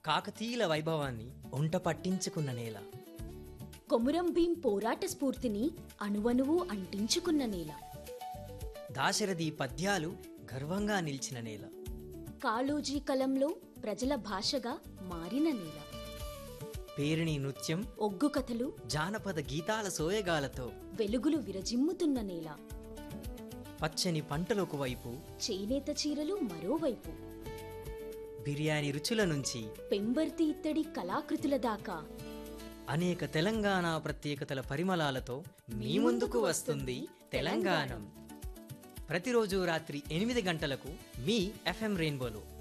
కాకతీయుల వైభవాన్ని ఒంట పట్టించుకున్న నేల కొమురం భీం పోరాట స్ఫూర్తిని అణువణువు అంటించుకున్న నేల దాశరథి పద్యాలు గర్వంగా నిలిచిన నేల కాళోజీ కలంలో ప్రజల భాషగా మారిన నేల పేరిణి నృత్యం ఒగ్గు కథలు జానపద గీతాల సోయగాలతో వెలుగులు విరజిమ్ముతున్న నేల పచ్చని పంటలకు వైపు చేనేత చీరలు మరోవైపు బిర్యానీ రుచుల నుంచి పెంబర్తి ఇత్తడి కళాకృతుల దాకా అనేక తెలంగాణ ప్రత్యేకతల పరిమళాలతో మీ ముందుకు వస్తుంది తెలంగాణం ప్రతిరోజు రాత్రి ఎనిమిది గంటలకు మీ ఎఫ్ఎం రెయిన్బోలో